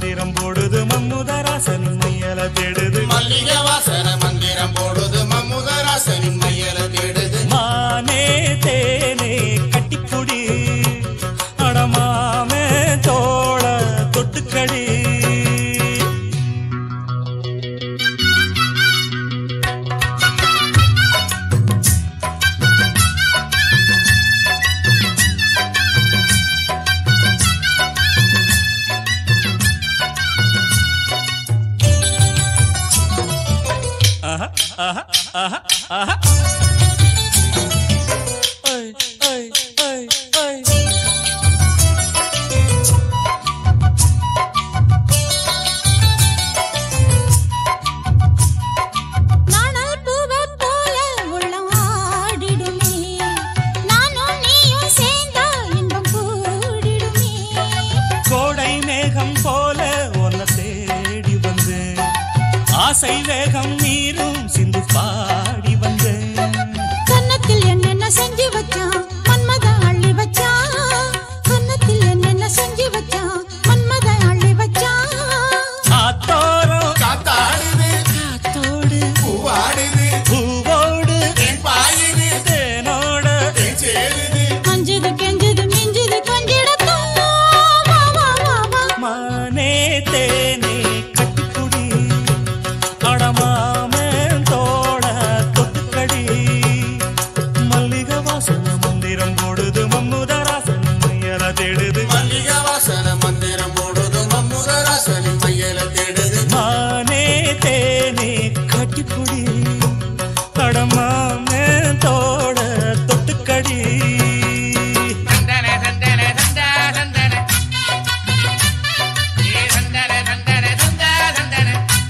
மந்திரம் போடுது மம்முதராசனின் மையல தேடுது மல்லிகை வாசன மந்திரம் போடுது மம்முதராசனின் மையல தேடுது மானே தேனே கட்டிப்புடி அடமாமே தோள தொட்டுக்கடி ஆஹா, ஆஹா, ஆஹா, ஆஹா. ஐ, ஐ, ஐ, ஐ. நாணல் பூவைப் போல உள்ளம் ஆடிடுமே. நானும் நீயும் சேர்ந்தா இன்பம் கூடிடுமே. கோடை மேகம் போல உன்னை தேடி வந்தேன் ஆசை வேகம் நீரும் சிந்து பாடி வந்தேன் கன்னத்தில் என்னென்ன செஞ்சு வச்சான் மன்மத அள்ளி வச்சான் கன்னத்தில் என்னென்ன செஞ்சு வச்சான் மன்மத அள்ளி வச்சான் ஆத்தோரம் காத்தாடுது காத்தோடு பூவாடுது பூவோடு என் பாயுது தேனோட என் சேருது அஞ்சுது கெஞ்சுது மிஞ்சுது கொஞ்சிடத்தான் வா வா வா வா மானே தேனே கட்டிக்குடி அடமாமே தோட தொட்டுக்கடி மல்லிகை வாசன மந்திரம் போடுது மம்முதராசன் மையல தேடுது மல்லிகை வாசன மந்திரம் போடுது மம்முதராசனின் மையல தேடுது மானே தேனே கட்டிக்குடி அடமாமே தோட தொட்டுக்கடி சந்தன சந்தன சந்தா சந்தன ஏ சந்தன சந்தன சந்தா சந்தன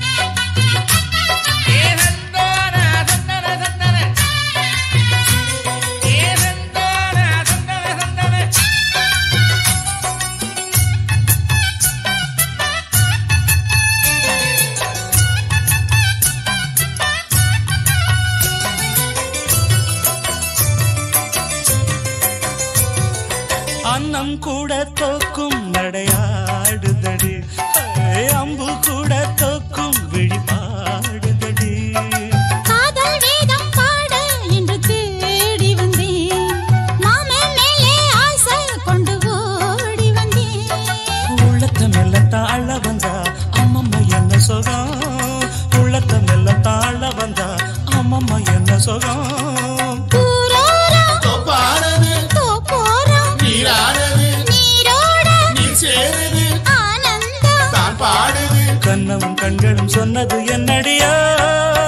ஏ சந்தோன சந்தன சந்தன ஏ சந்தோன சந்தன சந்தன அன்னம் கூட தோக்கும் நடையாடுதடி ஏய், அம்பு கூட தோக்கும் விழிபாடுதடி காதல் வேதம் பாட என்று தேடி வந்தேன் மாமன் மேலே ஆசை கொண்டு ஓடி வந்தேன் உள்ளத்த மெல்ல தாழ வந்தா அம்மம்மா என்ன சுகம் உள்ளத்த மெல்ல தாழ வந்தா அம்மம்மா என்ன சுகம் தூரோரம் தொப்பானது தோப்போரம் நீரானது நீரோட நீ சேருது ஆனந்தம் தான் பாடுது கண்ணவும் கண்களும் சொன்னது என்னடியா